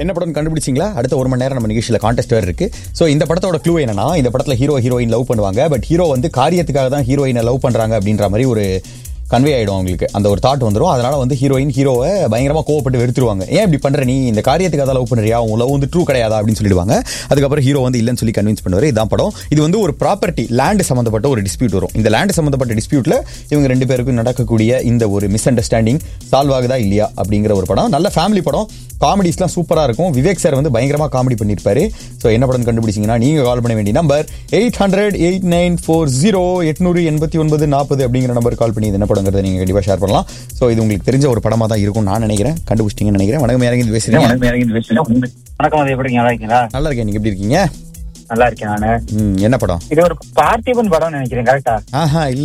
என்ன படம் கண்டுபிடிச்சிங்களா அடுத்த ஒரு மணி நேரம் நம்ம நிகழ்ச்சியில் கான்டெஸ்ட் வேறு இருக்கு ஸோ இந்த படத்தோட க்ளூ என்னன்னா இந்த படத்தில் ஹீரோ ஹீரோயின் லவ் பண்ணுவாங்க பட் ஹீரோ வந்து காரியத்துக்காக தான் ஹீரோயினை லவ் பண்றாங்க அப்படின்ற மாதிரி ஒரு கன்வே ஆயிடும் அவங்களுக்கு அந்த ஒரு தாட் வந்துடும் அதனால வந்து ஹீரோயின் ஹீரோவை பயங்கரமா கோவப்பட்டு வெறுத்துருவாங்க ஏன் இப்படி பண்ற நீ இந்த காரியத்துக்காக தான் லவ் பண்றியா உன் லவ் வந்து ட்ரூ கிடையாதா அப்படின்னு சொல்லிடுவாங்க அதுக்கப்புறம் ஹீரோ வந்து இல்லைன்னு சொல்லி கன்வின்ஸ் பண்ணுவாரு இதான் படம் இது வந்து ஒரு ப்ராப்பர்ட்டி லேண்ட் சம்பந்தப்பட்ட ஒரு டிஸ்பியூட் வரும் இந்த லேண்ட் சம்பந்தப்பட்ட டிஸ்பியூட்ல இவங்க ரெண்டு பேருக்கும் நடக்கக்கூடிய இந்த ஒரு மிஸ் அண்டர்ஸ்டாண்டிங் சால்வ் ஆகுதா இல்லையா அப்படிங்கிற ஒரு படம் நல்ல ஃபேமிலி படம் காமெடிஸ்லாம் சூப்பரா இருக்கும் விவேக் சார் வந்து பயங்கரமா காமெடி பண்ணியிருப்பாரு ஸோ என்ன படம் கண்டுபிடிச்சிங்கன்னா நீங்க கால் பண்ண வேண்டிய number eight hundred eight nine four zero எட்நூறு எண்பத்தி ஒன்பது நாற்பது அப்படிங்கிற நம்பர் கால் பண்ணி இது என்ன படங்கிறத நீங்க கண்டிப்பா ஷேர் பண்ணலாம் ஸோ இது உங்களுக்கு தெரிஞ்ச ஒரு படமா தான் இருக்கும் நான் நினைக்கிறேன் கண்டுபிடிச்சிட்டீங்கன்னு நினைக்கிறேன் வணக்கம் இறங்கி பேசுறீங்க வணக்கம் அது எப்படி நல்லா இருக்கீங்களா நல்லா இருக்கேன் நீங்க எப்படி இருக்கீங்க நல்லா இருக்கேன் நானு ம், என்ன படம் இது ஒரு பார்த்திபன் படம் நினைக்கிறேன் கரெக்டா ஆஹா இல்ல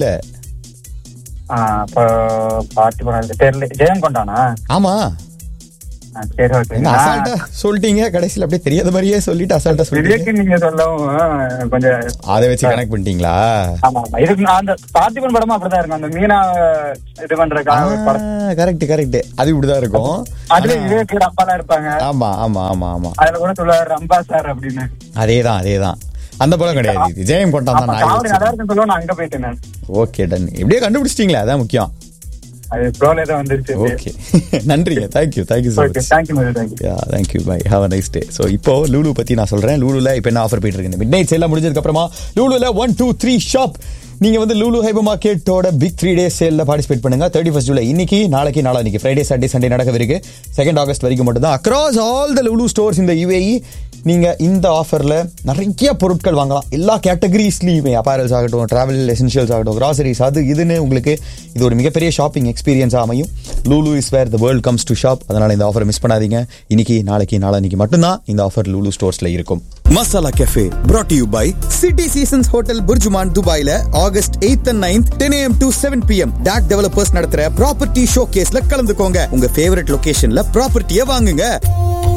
அப்போ பார்த்திபன் அது தெரியல ஜெயம் கொண்டானா ஆமா ஆ, சரி ஓகே என்ன அசால்ட்டா சொல்லிட்டீங்க கடைசியில் அப்படியே தெரியாத மாதிரியே சொல்லிட்டு அசால்ட்டா சொல்லிட்டீங்க விவேக்கு நீங்க சொல்லவும் ஆ, கொஞ்சம் அதை வச்சு கனெக்ட் பண்ணிட்டீங்களா ஆமா ஆமா இதுக்கு நான் அந்த பார்த்திபன் படமும் அப்படிதான் இருக்கும் அந்த மீனா இது பண்றதுக்காக ஒரு படம் கரெக்ட் கரெக்ட் அது இப்படிதான் இருக்கும் அதுல விவேக்கு அப்பாலாம் இருப்பாங்க ஆமா ஆமா ஆமா ஆமா அதுல கூட சொல்லுவாரு ரம்பா சார் அப்படின்னு அதேதான் அதேதான் அந்த படம் கிடையாது இது ஜெயம் கொண்டான் தான் ஆமா, காமெடி நல்லா இருக்குன்னு சொல்லுவோம் நான் அங்க போயிட்டேன் நான். ஓகே டன் எப்படியோ கண்டுபிடிச்சிட்டீங்களா அதான் முக்கியம் அது ப்ரோல தான் வந்துருச்சு ஓகே நன்றிங்க thank you thank you so okay much thank you Madhu thank you yeah thank you bye have a nice day so இப்போ லூலு பத்தி நான் சொல்றேன் லூலுல இப்போ என்ன ஆஃபர் போயிட்டு இருக்கு மிட் நைட் சேலாம் முடிஞ்சதுக்கு அப்புறமா லூலுல ஒன் டூ த்ரீ ஷாப் நீங்க வந்து லூலு ஹைபர் மார்க்கெட்டோட பிக் த்ரீ டேஸ் சேல்ல பார்ட்டிசிபேட் பண்ணுங்க தேர்ட்டி ஃபர்ஸ்ட் ஜூலை இன்னைக்கு நாளைக்கு நாளானிக்கு ஃப்ரைடே சாட்டர்டே சண்டே நடக்கவிருக்கு செகண்ட் ஆகஸ்ட் வரைக்கும் மட்டும் தான் across all the Lulu stores இந்த யுஏஇ நீங்க இந்த ஆஃபர்ல நிறைய பொருட்கள் வாங்கலாம் எல்லா கேட்டகரிஸ்லயுமே அப்பாரல்ஸ் ஆகட்டும் டிராவல் எசென்ஷியல்ஸ் ஆகட்டும் கிராசரிஸ் அது இதுன்னு உங்களுக்கு இது ஒரு மிகப்பெரிய ஷாப்பிங் எக்ஸ்பீரியன்ஸ் அமையும் Lulu is where the world comes to shop அதனால இந்த ஆஃபர் மிஸ் பண்ணாதீங்க இன்னைக்கு நாளைக்கு நாளானிக்கு மட்டும்தான் இந்த ஆஃபர் லூலு ஸ்டோர்ஸ்ல இருக்கும் masala cafe brought to you by city seasons hotel BurJuman துபாயில August 8th and 9th 10 am to 7 pm டாக் டெவலப்பர்ஸ் நடத்துற ப்ராப்பர்ட்டி ஷோ கேஸ்ல கலந்துக்கோங்க உங்க ஃபேவரட் லொகேஷன்ல ப்ராப்பர்ட்டியை வாங்குங்க